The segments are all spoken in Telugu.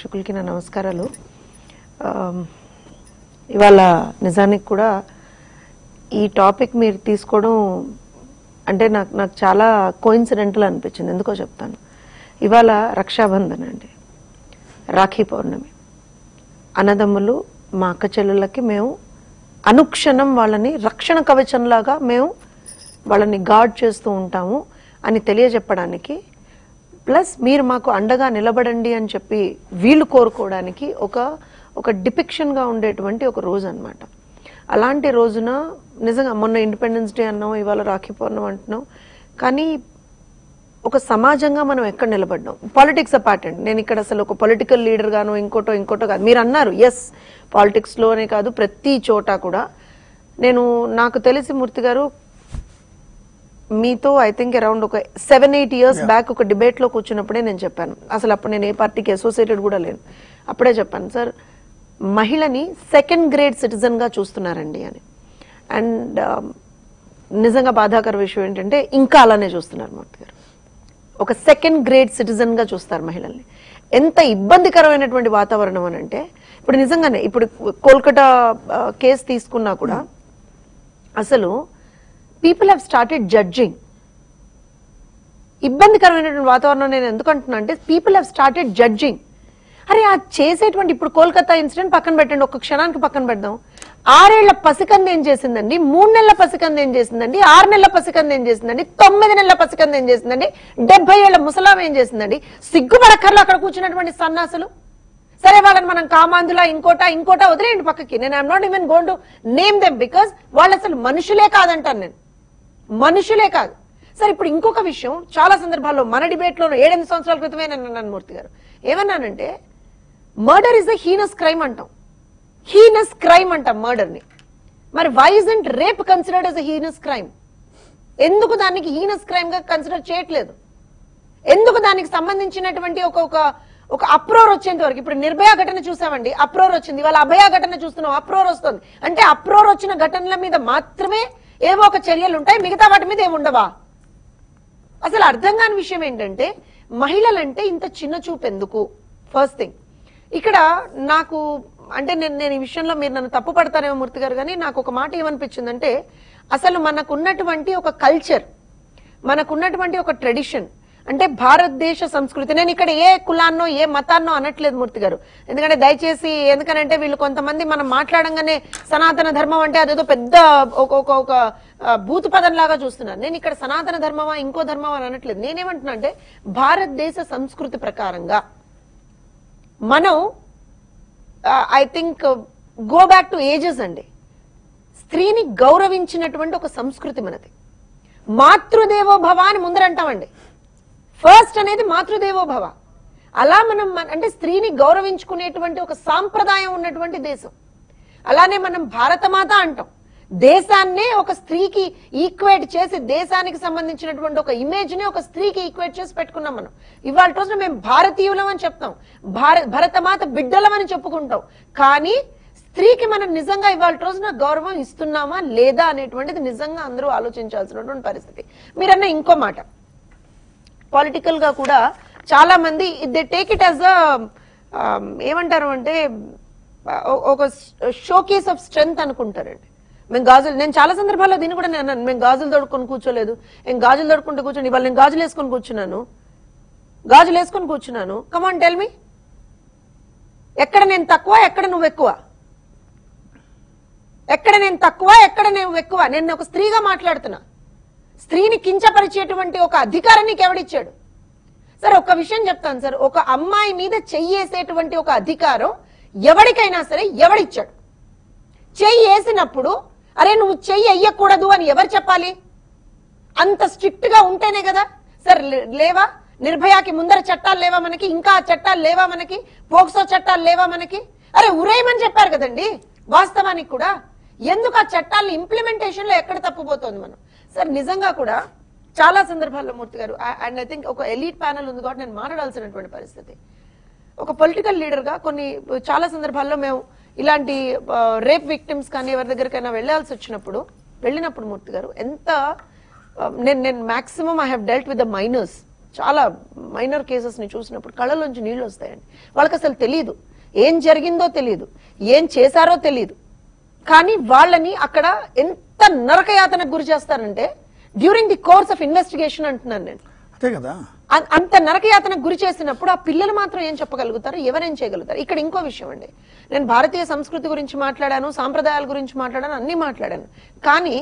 ప్రేక్షకులకి నా నమస్కారాలు ఆమ్, ఇవాళ నిజానికి కూడా ఈ టాపిక్ మీరు తీసుకోవడం అంటే నాకు నాకు చాలా కోయిన్సిడెంటల్ అనిపించింది ఎందుకో చెప్తాను ఇవాళ రక్షాబంధన్ అండి రాఖీ పౌర్ణమి అన్నదమ్ములు మా అక్క చెల్లెళ్ళకి మేము అనుక్షణం వాళ్ళని రక్షణ కవచంలాగా మేము వాళ్ళని గార్డ్ చేస్తూ ఉంటాము అని తెలియజెప్పడానికి ప్లస్ మీరు మాకు అండగా నిలబడండి అని చెప్పి వీళ్ళు కోరుకోవడానికి ఒక ఒక డిపిక్షన్గా ఉండేటువంటి ఒక రోజు అన్నమాట అలాంటి రోజున నిజంగా మొన్న ఇండిపెండెన్స్ డే అన్నాం ఇవాళ రాఖీ పౌర్ణం అంటున్నాం కానీ ఒక సమాజంగా మనం ఎక్కడ నిలబడ్డాం పాలిటిక్స్ అపార్ట్ అండి నేను ఇక్కడ అసలు ఒక పొలిటికల్ లీడర్ గాను ఇంకోటో ఇంకోటో కాదు మీరు అన్నారు ఎస్ పాలిటిక్స్ లోనే కాదు ప్రతి చోట కూడా నేను నాకు తెలిసి మూర్తి గారు మీతో ఐ థింక్ అరౌండ్ ఒక సెవెన్ ఎయిట్ ఇయర్స్ బ్యాక్ ఒక డిబేట్ లో కూర్చున్నప్పుడే నేను చెప్పాను అసలు అప్పుడు నేను ఏ పార్టీకి అసోసియేటెడ్ కూడా లేను అప్పుడే చెప్పాను సార్ మహిళని సెకండ్ గ్రేడ్ సిటిజన్ గా చూస్తున్నారండి అని అండ్ నిజంగా బాధాకర విషయం ఏంటంటే ఇంకా అలానే చూస్తున్నారు మూర్తి గారు ఒక సెకండ్ గ్రేడ్ సిటిజన్ గా చూస్తారు మహిళల్ని ఎంత ఇబ్బందికరమైనటువంటి వాతావరణం అని అంటే ఇప్పుడు నిజంగానే ఇప్పుడు కోల్కతా కేసు తీసుకున్నా కూడా అసలు పీపుల్ హ్యావ్ స్టార్టెడ్ జడ్జింగ్ ఇబ్బందికరమైనటువంటి వాతావరణం నేను ఎందుకు అంటున్నా అంటే పీపుల్ హ్యావ్ స్టార్టెడ్ జడ్జింగ్ అరే ఆ చేసేటువంటి ఇప్పుడు కోల్కతా ఇన్సిడెంట్ పక్కన పెట్టండి ఒక క్షణానికి పక్కన పెడదాం ఆరేళ్ల పసికంది ఏం చేసిందండి మూడు నెలల పసికంది ఏం చేసిందండి ఆరు నెలల పసికంది ఏం చేసిందండి తొమ్మిది నెలల పసికంది ఏం చేసిందండి డెబ్బై ఏళ్ల ముసలాం ఏం చేసిందండి సిగ్గుపడక్కర్లు అక్కడ కూర్చున్నటువంటి సన్నాసులు సరే వాళ్ళని మనం కామాంధులా ఇంకోటా ఇంకోటా వదిలేయండి పక్కకి నేను I'm not even gonna name them because వాళ్ళు అసలు మనుషులే కాదంటాను నేను మనుషులే కాదు సరే ఇప్పుడు ఇంకొక విషయం చాలా సందర్భాల్లో మన డిబేట్ లో ఏడెనిమిది సంవత్సరాల క్రితమే నేను అన్నాను మూర్తి గారు ఏమన్నానంటే murder is a heinous crime అంటాం హీనస్ క్రైమ్ అంటాం మర్డర్ ని మరి why isn't rape considered as a heinous crime ఎందుకు దానికి హీనస్ క్రైమ్ గా కన్సిడర్ చేయట్లేదు ఎందుకు దానికి సంబంధించినటువంటి ఒక ఒక ఒక అప్రోర్ వచ్చేంత వరకు ఇప్పుడు నిర్భయ ఘటన చూసామండి అప్రోర్ వచ్చింది వాళ్ళ అభయ ఘటన చూస్తున్నాం అప్రోర్ వస్తుంది అంటే అప్రోర్ వచ్చిన ఘటనల మీద మాత్రమే ఏవో ఒక చర్యలు ఉంటాయి మిగతా వాటి మీద ఏమి ఉండవా అసలు అర్థం కాని విషయం ఏంటంటే మహిళలంటే ఇంత చిన్న చూపు ఎందుకు ఫస్ట్ థింగ్ ఇక్కడ నాకు అంటే నేను నేను ఈ విషయంలో మీరు నన్ను తప్పు పడతారేమో మూర్తి గారు కానీ నాకు ఒక మాట ఏమనిపించిందంటే అసలు మనకున్నటువంటి ఒక కల్చర్ మనకున్నటువంటి ఒక ట్రెడిషన్ అంటే భారతదేశ సంస్కృతి నేను ఇక్కడ ఏ కులాన్నో ఏ మతాన్నో అనట్లేదు మూర్తి గారు ఎందుకంటే దయచేసి ఎందుకనంటే వీళ్ళు కొంతమంది మనం మాట్లాడంగానే సనాతన ధర్మం అంటే అదేదో పెద్ద ఒక ఒక ఒక ఆ, భూత పదం లాగా చూస్తున్నారు నేను ఇక్కడ సనాతన ధర్మమా ఇంకో ధర్మమా అని అనట్లేదు నేనేమంటున్నా అంటే భారతదేశ సంస్కృతి ప్రకారంగా మనం I think go back to ages అండి స్త్రీని గౌరవించినటువంటి ఒక సంస్కృతి మనది మాతృదేవో భవ అని ముందరంటామండి ఫస్ట్ అనేది మాతృదేవో భవ అలా మనం మన- అంటే స్త్రీని గౌరవించుకునేటువంటి ఒక సాంప్రదాయం ఉన్నటువంటి దేశం అలానే మనం భారతమాత అంటాం దేశాన్నే ఒక స్త్రీకి ఈక్వేట్ చేసి దేశానికి సంబంధించినటువంటి ఒక ఇమేజ్ ని ఒక స్త్రీకి ఈక్వేట్ చేసి పెట్టుకున్నాం మనం ఇవాళ రోజున మేము భారతీయులం అని చెప్తాం భార భరతమాత బిడ్డలం అని చెప్పుకుంటాం కానీ స్త్రీకి మనం నిజంగా ఇవాళ రోజున గౌరవం ఇస్తున్నామా లేదా అనేటువంటిది నిజంగా అందరూ ఆలోచించాల్సినటువంటి పరిస్థితి మీరన్న ఇంకో మాట పొలిటికల్ గా కూడా చాలా మంది they take it as a ఏమంటారు అంటే ఆ, ఒక షోకేస్ ఆఫ్ స్ట్రెంగ్త్ అనుకుంటారండి మేము గాజులు నేను చాలా సందర్భాల్లో దీన్ని కూడా నేను అన్నాను మేము గాజులు దొడుకొని కూర్చోలేదు నేను గాజులు దొడుకుంటూ కూర్చొని ఇవాళ నేను గాజులు వేసుకొని కూర్చున్నాను గాజులు వేసుకొని కూర్చున్నాను కమాన్ టెల్ మీ ఎక్కడ నేను తక్కువ ఎక్కడ నువ్వు ఎక్కువ ఎక్కడ నేను తక్కువ ఎక్కడ నువ్వు ఎక్కువ నేను ఒక స్త్రీగా మాట్లాడుతున్నా స్త్రీని కించపరిచేటువంటి ఒక అధికారం నీకు ఎవడిచ్చాడు సార్ ఒక విషయం చెప్తాను సార్ ఒక అమ్మాయి మీద చెయ్యేసేటువంటి ఒక అధికారం ఎవరికైనా సరే ఎవడిచ్చాడు చెయ్యి వేసినప్పుడు అరే నువ్వు చెయ్యి వెయ్యకూడదు అని ఎవరు చెప్పాలి అంత స్ట్రిక్ట్ గా ఉంటేనే కదా సార్ లే- లేవా నిర్భయాకి ముందర చట్టాలు లేవా మనకి ఇంకా ఆ చట్టాలు లేవా మనకి పోక్సో చట్టాలు లేవా మనకి అరే ఉరేయమని చెప్పారు కదండి వాస్తవానికి కూడా ఎందుకు ఆ చట్టాలను ఇంప్లిమెంటేషన్ లో ఎక్కడ తప్పుపోతుంది మనం సార్ నిజంగా కూడా చాలా సందర్భాల్లో Murthy garu and I think ఒక ఎలీట్ ప్యానల్ ఉంది కాబట్టి నేను మాట్లాడాల్సినటువంటి పరిస్థితి ఒక పొలిటికల్ లీడర్ గా కొన్ని చాలా సందర్భాల్లో మేము ఇలాంటి రేప్ విక్టిమ్స్ కానీ ఎవరి దగ్గరికైనా వెళ్ళాల్సి వచ్చినప్పుడు వెళ్ళినప్పుడు మూర్తి గారు ఎంత ఆ, నేను నేను maximum I have dealt with the minors చాలా మైనర్ కేసెస్ ని చూసినప్పుడు కళ్ళలోంచి నీళ్లు వస్తాయండి వాళ్ళకి అసలు తెలియదు ఏం జరిగిందో తెలియదు ఏం చేశారో తెలియదు కానీ వాళ్ళని అక్కడ ఎంత నరకయాతనకు గురి చేస్తారంటే during the course of investigation అంటున్నాను నేను అంతే కదా అ- అంత నరకయాతనకు గురి చేసినప్పుడు ఆ పిల్లలు మాత్రం ఏం చెప్పగలుగుతారు ఎవరేం చేయగలుగుతారు ఇక్కడ ఇంకో విషయం అండి నేను భారతీయ సంస్కృతి గురించి మాట్లాడాను సాంప్రదాయాల గురించి మాట్లాడాను అన్ని మాట్లాడాను కానీ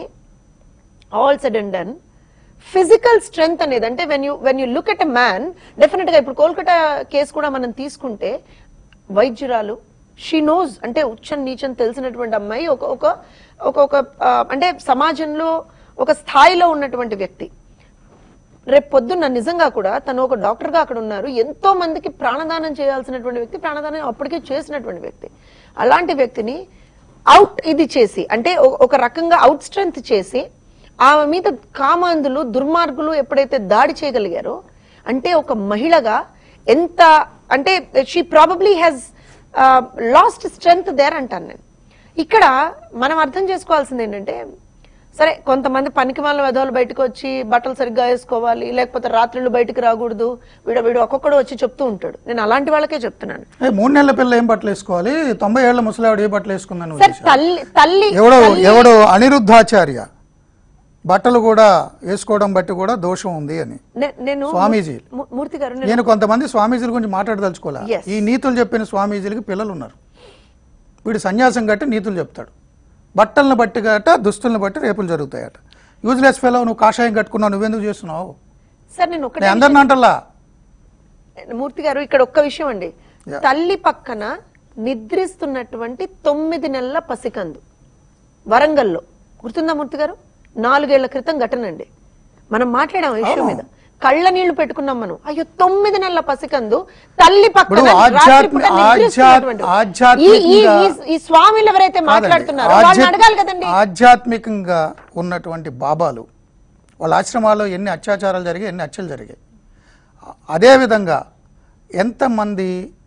all said and done physical strength అనేది అంటే when you when you look at a man definite గా ఇప్పుడు కోల్కతా కేసు కూడా మనం తీసుకుంటే వైద్యురాలు షీ నోస్ అంటే ఉచ్చం నీచం తెలిసినటువంటి అమ్మాయి ఒక ఒక ఒక ఒక ఆ, అంటే సమాజంలో ఒక స్థాయిలో ఉన్నటువంటి వ్యక్తి రేపు పొద్దున్న నిజంగా కూడా తను ఒక డాక్టర్ గా అక్కడ ఉన్నారు ఎంతో మందికి ప్రాణదానం చేయాల్సినటువంటి వ్యక్తి ప్రాణదానం అప్పటికే చేసినటువంటి వ్యక్తి అలాంటి వ్యక్తిని అవుట్ ఇది చేసి అంటే ఒ- ఒక రకంగా అవుట్ స్ట్రెంత్ చేసి ఆమె మీద కామాంధులు దుర్మార్గులు ఎప్పుడైతే దాడి చేయగలిగారో అంటే ఒక మహిళగా ఎంత అంటే she probably has lost strength there అంటాను నేను ఇక్కడ మనం అర్థం చేసుకోవాల్సింది ఏంటంటే సరే కొంతమంది పనికి వాళ్ళ వెధవలు బయటకు వచ్చి బట్టలు సరిగ్గా వేసుకోవాలి లేకపోతే రాత్రులు బయటకు రాకూడదు వీడు వీడు ఒక్కొక్కడు వచ్చి చెప్తూ ఉంటాడు నేను అలాంటి వాళ్ళకే చెప్తున్నాను ఏ, మూడు నెలల పిల్ల ఏం బట్టలు వేసుకోవాలి తొంభై ఏళ్ల ముసలావిడ ఏ బట్టలు వేసుకుందని సార్ తల్లి తల్లి ఎవడో తల్లి- ఎవడో అనిరుద్ధాచార్య బట్టలు కూడా వేసుకోవడం బట్టి కూడా దోషం ఉంది అని నే- నేను స్వామీజీ. మూ- మూర్తి గారు నేను- నేను కొంతమంది స్వామీజీల గురించి మాట్లాడదలుచుకోలే Yes. ఈ నీతులు చెప్పిన స్వామీజీలకి పిల్లలు ఉన్నారు వీడు సన్యాసం కట్టి నీతులు చెప్తాడు బట్టలను బట్టి గట దుస్తులను బట్టి రేపులు జరుగుతాయట యూజ్లెస్ ఫెలో నువ్వు కాషాయం కట్టుకున్నావు నువ్వెందుకు చేస్తున్నావు సార్ నేను ఒకటే నేను అందరిని అంటలా మూర్తి గారు ఇక్కడ ఒక్క విషయం అండి Yeah. తల్లి పక్కన నిద్రిస్తున్నటువంటి తొమ్మిది నెలల పసికందు వరంగల్లో గుర్తుందా మూర్తి గారు నాలుగేళ్ల క్రితం ఘటన అండి మనం మాట్లాడాం ఈ ఇష్యూ మీద కళ్ళ నీళ్లు పెట్టుకున్నాం మనం అయ్యో తొమ్మిది నెలల పసికందు తల్లి పక్కన ఇప్పుడు రాత్రిపూట ఆధ్యాత్మి- నిద్రిస్తున్నటువంటి- ఆధ్యాత్మికంగా- ఈ- ఈ- ఈ- ఈ స్వామిలు ఎవరైతే మాట్లాడుతున్నారో వాళ్ళని ఆధ్యాత్మి- అడగాలి కదండి ఆధ్యాత్మికంగా ఉన్నటువంటి బాబాలు వాళ్ళ ఆశ్రమాల్లో ఎన్ని అత్యాచారాలు జరిగాయి ఎన్ని హత్యలు జరిగాయి అదేవిధంగా ఎంతమంది